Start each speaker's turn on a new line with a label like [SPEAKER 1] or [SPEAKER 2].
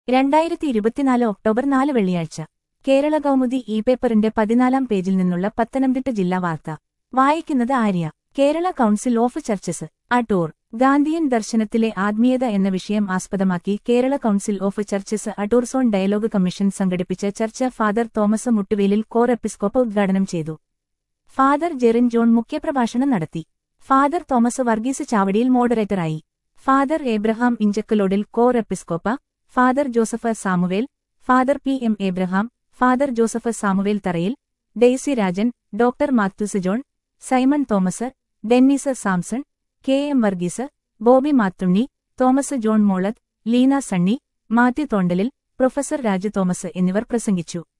[SPEAKER 1] രണ്ടായിരത്തി ഇരുപത്തിനാല് ഒക്ടോബർ നാല് വെള്ളിയാഴ്ച കേരള കൗമുദി ഇ പേപ്പറിന്റെ പതിനാലാം പേജിൽ നിന്നുള്ള പത്തനംതിട്ട ജില്ലാ വാർത്ത വായിക്കുന്നത് Arya Kerala council of churches Adoor Gandhian ദർശനത്തിലെ ആത്മീയത എന്ന വിഷയം ആസ്പദമാക്കി Kerala council of churches Adoor zone dialogue commission സംഘടിപ്പിച്ച ചർച്ച ഫാദർ തോമസ് മുട്ടുവേലിൽ കോർ എപ്പിസ്കോപ്പ ഉദ്ഘാടനം ചെയ്തു ഫാദർ ജെറിൻ ജോൺ മുഖ്യപ്രഭാഷണം നടത്തി ഫാദർ തോമസ് വർഗീസ് ചാവടിയിൽ മോഡറേറ്ററായി father Abraham Inchakkalodil Cor Episcopa father Joseph Samuel father P M Abraham father Joseph Samuel Tharayil Daisy Rajan doctor Mathews John Simon Thomas Dennis Samson K M Varghese Bobby Mathunni Thomas John Molath Leena Sunny Mathew Thondalil professor Raju Thomas എന്നിവർ പ്രസംഗിച്ചു